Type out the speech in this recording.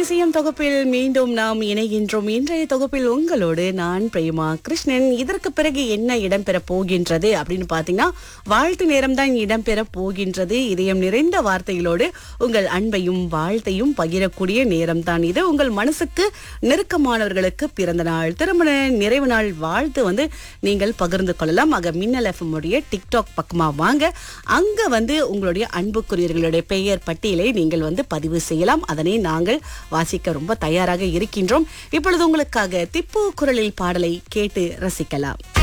அதிசயம் தொகுப்பில் மீண்டும் நாம் இணைகின்றோம் இன்றைய தொகுப்பில் உங்களோடு நான் பிரேமா கிருஷ்ணன் இதற்கு பிறகு என்ன இடம்பெற போகின்றது அப்படின்னு பாத்தீங்கன்னா வாழ்த்து நேரம் தான் இடம்பெற போகின்றது இதயம் நிறைந்த வார்த்தைகளோடு உங்கள் அன்பையும் வாழ்த்தையும் பகிரக்கூடிய நேரம் தான் இது உங்கள் மனசுக்கு நெருக்கமானவர்களுக்கு பிறந்த நாள் திருமண நிறைவு நாள் வாழ்த்து வந்து நீங்கள் பகிர்ந்து கொள்ளலாம் ஆக மின்னல் எஃப்எம் உடைய டிக்டாக் பக்கமா வாங்க அங்க வந்து உங்களுடைய அன்புக்குரியவர்களுடைய பெயர் பட்டியலை நீங்கள் வந்து பதிவு செய்யலாம் அதனை நாங்கள் வாசிக்க ரொம்ப தயாராக இருக்கின்றோம் இப்பொழுது உங்களுக்காக திப்பு குரலில் பாடலை கேட்டு ரசிக்கலாம்